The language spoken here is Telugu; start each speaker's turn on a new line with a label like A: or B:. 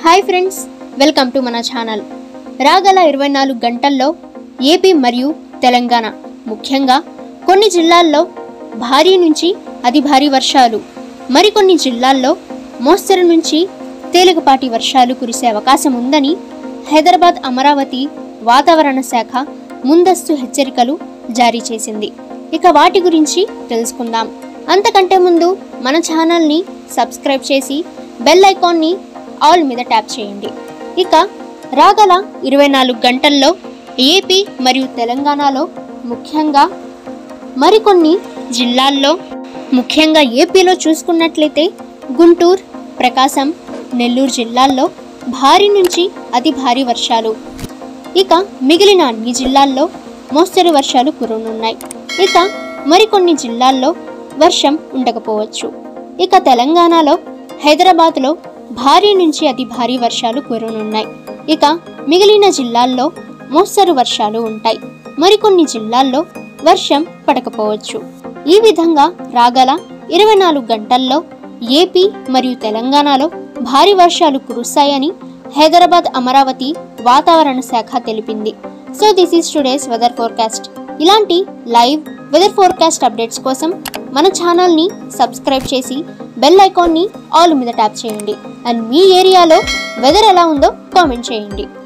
A: హాయ్ ఫ్రెండ్స్ వెల్కమ్ టు మన ఛానల్ రాగల ఇరవై నాలుగు గంటల్లో ఏపీ మరియు తెలంగాణ ముఖ్యంగా కొన్ని జిల్లాల్లో భారీ నుంచి అతి భారీ వర్షాలు మరికొన్ని జిల్లాల్లో మోస్తరు నుంచి తేలికపాటి వర్షాలు కురిసే అవకాశం ఉందని హైదరాబాద్ అమరావతి వాతావరణ శాఖ ముందస్తు హెచ్చరికలు జారీ చేసింది ఇక వాటి గురించి తెలుసుకుందాం అంతకంటే ముందు మన ఛానల్ని సబ్స్క్రైబ్ చేసి బెల్ ఐకాన్ని ఆల్ మీద ట్యాప్ చేయండి ఇక రాగల ఇరవై నాలుగు గంటల్లో ఏపీ మరియు తెలంగాణలో ముఖ్యంగా మరికొన్ని జిల్లాల్లో ముఖ్యంగా ఏపీలో చూసుకున్నట్లయితే గుంటూరు ప్రకాశం నెల్లూరు జిల్లాల్లో భారీ నుంచి అతి భారీ వర్షాలు ఇక మిగిలిన అన్ని జిల్లాల్లో మోస్తరు వర్షాలు కురనున్నాయి ఇక మరికొన్ని జిల్లాల్లో వర్షం ఉండకపోవచ్చు ఇక తెలంగాణలో హైదరాబాద్లో భారీ నుంచి అతి భారీ వర్షాలు కురనున్నాయి ఇక మిగిలిన జిల్లాల్లో మోస్తరు వర్షాలు ఉంటాయి మరికొన్ని జిల్లాల్లో వర్షం పడకపోవచ్చు ఈ విధంగా రాగల ఇరవై నాలుగు గంటల్లో ఏపీ మరియు తెలంగాణలో భారీ వర్షాలు కురుస్తాయని హైదరాబాద్ అమరావతి వాతావరణ శాఖ తెలిపింది so this is today's weather forecast ఇలాంటి లైవ్ వెదర్ ఫోర్కాస్ట్ అప్డేట్స్ కోసం మన ఛానల్ని సబ్స్క్రైబ్ చేసి బెల్ ఐకాన్ని ఆల్ మీద ట్యాప్ చేయండి అండ్ మీ ఏరియాలో వెదర్ ఎలా ఉందో కామెంట్ చేయండి